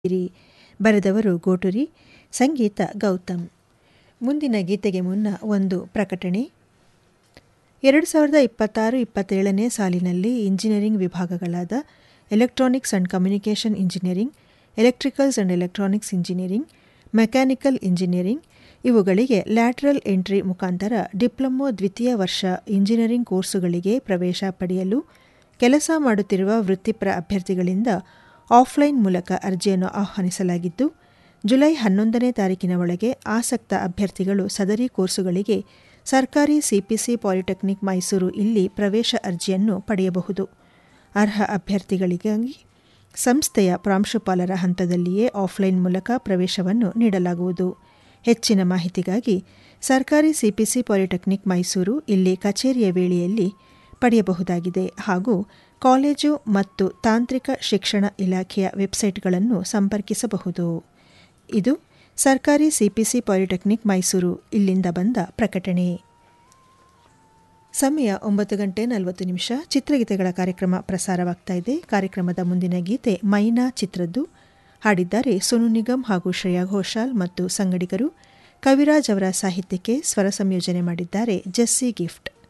ಇರಿ ಬರೆದವರು ಗೋಟುರಿ ಸಂಗೀತ ಗೌತಮ್ ಮುಂದಿನ ಗೀತೆಗೆ ಮುನ್ನ ಒಂದು ಪ್ರಕಟಣೆ ಎರಡು ಸಾವಿರದ ಇಪ್ಪತ್ತಾರು ಇಪ್ಪತ್ತೇಳನೇ ಸಾಲಿನಲ್ಲಿ ಇಂಜಿನಿಯರಿಂಗ್ ವಿಭಾಗಗಳಾದ electronics and communication engineering electricals and electronics engineering mechanical engineering ಇವುಗಳಿಗೆ ಲ್ಯಾಟ್ರಲ್ ಎಂಟ್ರಿ ಮುಖಾಂತರ ಡಿಪ್ಲೊಮೊ ದ್ವಿತೀಯ ವರ್ಷ ಇಂಜಿನಿಯರಿಂಗ್ ಕೋರ್ಸುಗಳಿಗೆ ಪ್ರವೇಶ ಪಡೆಯಲು ಕೆಲಸ ಮಾಡುತ್ತಿರುವ ವೃತ್ತಿಪರ ಅಭ್ಯರ್ಥಿಗಳಿಂದ ಆಫ್ಲೈನ್ ಮೂಲಕ ಅರ್ಜಿಯನ್ನು ಆಹ್ವಾನಿಸಲಾಗಿದ್ದು ಜುಲೈ ಹನ್ನೊಂದನೇ ತಾರೀಕಿನ ಒಳಗೆ ಆಸಕ್ತ ಅಭ್ಯರ್ಥಿಗಳು ಸದರಿ ಕೋರ್ಸುಗಳಿಗೆ ಸರ್ಕಾರಿ ಸಿಪಿಸಿ ಪಾಲಿಟೆಕ್ನಿಕ್ ಮೈಸೂರು ಇಲ್ಲಿ ಪ್ರವೇಶ ಅರ್ಜಿಯನ್ನು ಪಡೆಯಬಹುದು ಅರ್ಹ ಅಭ್ಯರ್ಥಿಗಳಿಗಾಗಿ ಸಂಸ್ಥೆಯ ಪ್ರಾಂಶುಪಾಲರ ಹಂತದಲ್ಲಿಯೇ ಆಫ್ಲೈನ್ ಮೂಲಕ ಪ್ರವೇಶವನ್ನು ನೀಡಲಾಗುವುದು ಹೆಚ್ಚಿನ ಮಾಹಿತಿಗಾಗಿ ಸರ್ಕಾರಿ ಸಿಪಿಸಿ ಪಾಲಿಟೆಕ್ನಿಕ್ ಮೈಸೂರು ಇಲ್ಲಿ ಕಚೇರಿಯ ವೇಳೆಯಲ್ಲಿ ಪಡೆಯಬಹುದಾಗಿದೆ ಹಾಗೂ ಕಾಲೇಜು ಮತ್ತು ತಾಂತ್ರಿಕ ಶಿಕ್ಷಣ ಇಲಾಖೆಯ ವೆಬ್ಸೈಟ್ಗಳನ್ನು ಸಂಪರ್ಕಿಸಬಹುದು ಇದು ಸರ್ಕಾರಿ ಸಿಪಿಸಿ ಪಾಲಿಟೆಕ್ನಿಕ್ ಮೈಸೂರು ಇಲ್ಲಿಂದ ಬಂದ ಪ್ರಕಟಣೆ ಸಮಯ ಒಂಬತ್ತು ಗಂಟೆ ನಲವತ್ತು ನಿಮಿಷ ಚಿತ್ರಗೀತೆಗಳ ಕಾರ್ಯಕ್ರಮ ಪ್ರಸಾರವಾಗ್ತಾ ಇದೆ ಕಾರ್ಯಕ್ರಮದ ಮುಂದಿನ ಗೀತೆ ಮೈನಾ ಚಿತ್ರದ್ದು ಹಾಡಿದ್ದಾರೆ ಸೋನು ನಿಗಮ್ ಹಾಗೂ ಶ್ರೇಯಾ ಘೋಷಾಲ್ ಮತ್ತು ಸಂಗಡಿಗರು ಕವಿರಾಜ್ ಅವರ ಸಾಹಿತ್ಯಕ್ಕೆ ಸ್ವರ ಸಂಯೋಜನೆ ಮಾಡಿದ್ದಾರೆ ಜೆಸ್ಸಿ ಗಿಫ್ಟ್